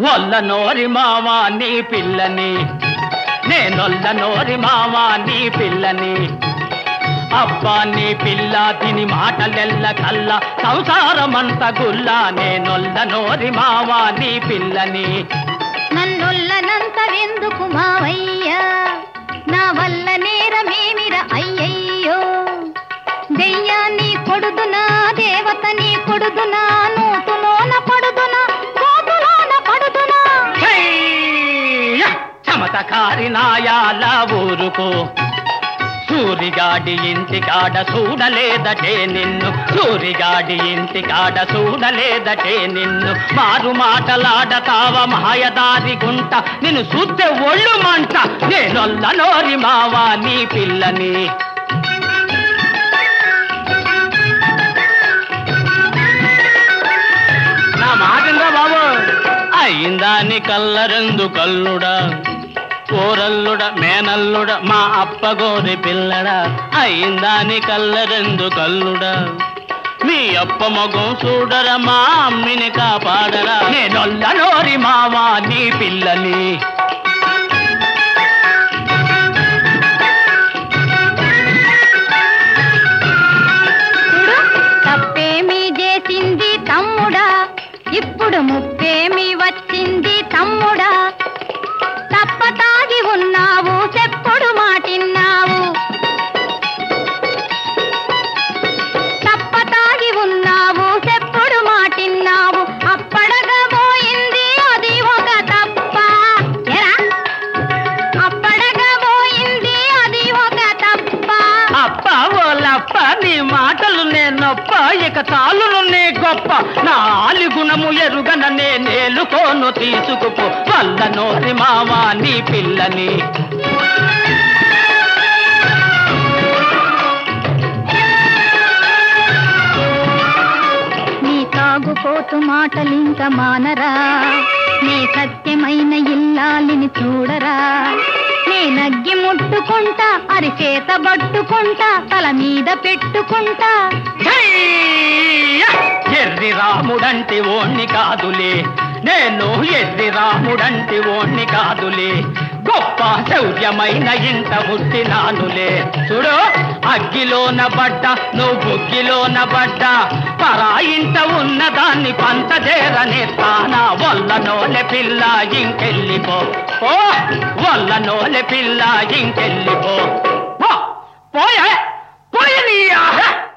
వల్ల నోరి మావా నీ పిల్లని నేనొల్ల నోరి మావా నీ పిల్లని అబ్బా నీ పిల్ల తిని మాటలెల్ల కల్ల సంసారమంత గుల్ల నేనొల్ల నోరి మావా నీ పిల్లని నన్నొల్లనంతవెందుకు మావయ్యా నా వల్ల నేరమేమిర అయ్యయ్యో దెయ్యాన్ని కొడుదునా దేవతని కొడుదునా నూతులోన పడుదునా కోతులోన పడుదునా హెయ్య! చమతకారి నాయాల ఊరుకో సూరిగాడి ఇంటికాడ చూడలేదటే నిన్ను సూరిగాడి ఇంటికాడ చూడలేదటే నిన్ను మారు మాటలాడతావ మాయదారి గుంట నిన్ను చూస్తే ఒళ్ళు మంట నేనొల్ల నోరి మావా నీ పిల్లని నా మాటిందా బాబు అయిందాని కల్లరెందు కల్లుడా కూరల్లుడ మేనల్లుడ మా అప్పగోరి పిల్లడా అయిందాని కల్లరెందు కల్లుడా మీ అప్ప మగం చూడరా మా అమ్మిని కాపాడరా నేనొల్ల నోరి మావా నీ పిల్లని చూడు తప్పేమి చేసింది తమ్ముడా ఇప్పుడు ముప్పేమి వచ్చింది తమ్ముడా తప్ప తాగి ఉన్నావు చెప్పుడు మాటిన్నావు తప్ప తాగి ఉన్నావు చెప్పుడు మాటిన్నావు అప్పడగా పోయింది అది ఒక తప్ప ఎరా అప్పడగా పోయింది అది ఒక తప్ప అప్ప ఓలప్ప నీ మాటలు నేనొప్ప ఇక చాలును నీ గొప్ప నా ఆలి గుణము ఎరుగన నే నేలుకోను తీసుకుపో వల్ల నోరి మావా నీ పిల్లని నీ తాగుపోతు మాటలింక మానరా నీ సత్యమైన ఇల్లాలిని చూడరా నీ నగ్గి ముట్టుకుంటా అరిచేత పట్టుకుంటా తల మీద పెట్టుకుంటా జయ్య! ఎర్రి రాముడంటి ఓణ్ణి కాదులే నేను ఎర్రి రాముడంటి ఓణ్ణి కాదులే గొప్ప శౌర్యమైన ఇంట పుట్టినానులే చూడు అగ్గిలోన పడ్డ నువ్వు బుగ్గిలోన పడ్డ పరా ఇంట ఉన్న దాన్ని పంచజేరనే తానా వల్ల నోలె పిల్ల ఇంకెళ్ళిపో ఓ వల్ల నోలె పిల్ల ఇంకెళ్ళిపో పో. పోయే పోయి నీ ఆహ